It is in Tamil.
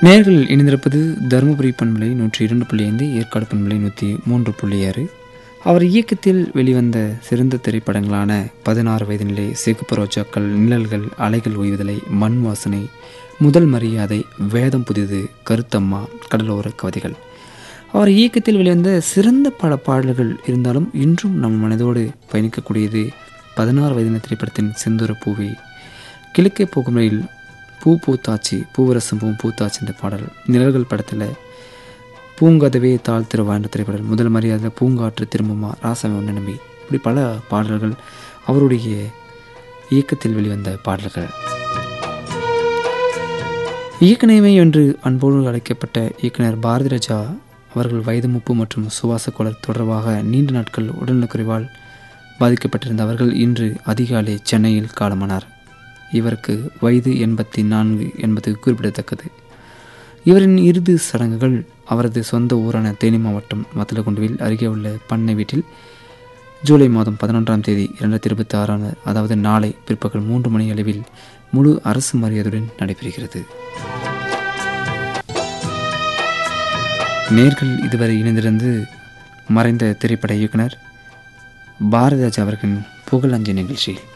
நேர்கள் இணைந்திருப்பது தருமபுரி பண்பலை நூற்றி இரண்டு புள்ளி ஐந்து ஏற்காடு பண்பலை நூற்றி மூன்று புள்ளி ஆறு அவர் இயக்கத்தில் வெளிவந்த சிறந்த திரைப்படங்களான பதினாறு வயது நிலை சிகப்பு ரோஜாக்கள் நிழல்கள் அலைகள் ஓய்வுதலை மண் வாசனை முதல் மரியாதை வேதம் புதிது கருத்தம்மா கடலோர கவிதைகள் அவர் இயக்கத்தில் வெளிவந்த சிறந்த பல பாடல்கள் இருந்தாலும் இன்றும் நம் மனதோடு பயணிக்கக்கூடியது பதினாறு வயதின திரைப்படத்தின் செந்தூர பூவே கிழக்கே போகும் ரயில் பூ பூத்தாச்சி பூவரசம் பூ பூத்தாச்சி இந்த பாடல் நிழல்கள் படத்தில் பூங்கதவே தாழ் திருவா என்ற திரைப்படல் முதல் மரியாதை பூங்காற்று திரும்புமா ராசமே ஒன்று நம்பி இப்படி பல பாடல்கள் அவருடைய இயக்கத்தில் வெளிவந்த பாடல்கள் இயக்குநமை என்று அன்போடு அழைக்கப்பட்ட இயக்குனர் பாரதி ராஜா அவர்கள் வயது முப்பு மற்றும் சுவாச குழல் தொடர்பாக நீண்ட நாட்கள் உடல்நலக்குறைவால் பாதிக்கப்பட்டிருந்த அவர்கள் இன்று அதிகாலை சென்னையில் காலமானார் இவருக்கு வயது எண்பத்தி நான்கு என்பது குறிப்பிடத்தக்கது இவரின் இறுதி சடங்குகள் அவரது சொந்த ஊரான தேனி மாவட்டம் மத்தலகுண்டுவில் அருகே உள்ள பண்ணை வீட்டில் ஜூலை மாதம் பதினொன்றாம் தேதி இரண்டாயிரத்தி இருபத்தி ஆறாம் அதாவது நாளை பிற்பகல் மூன்று மணி அளவில் முழு அரசு மரியாதையுடன் நடைபெறுகிறது நேர்கள் இதுவரை இணைந்திருந்து மறைந்த திரைப்பட இயக்குனர் பாரதிராஜா அவர்களின் புகழஞ்சு நிகழ்ச்சி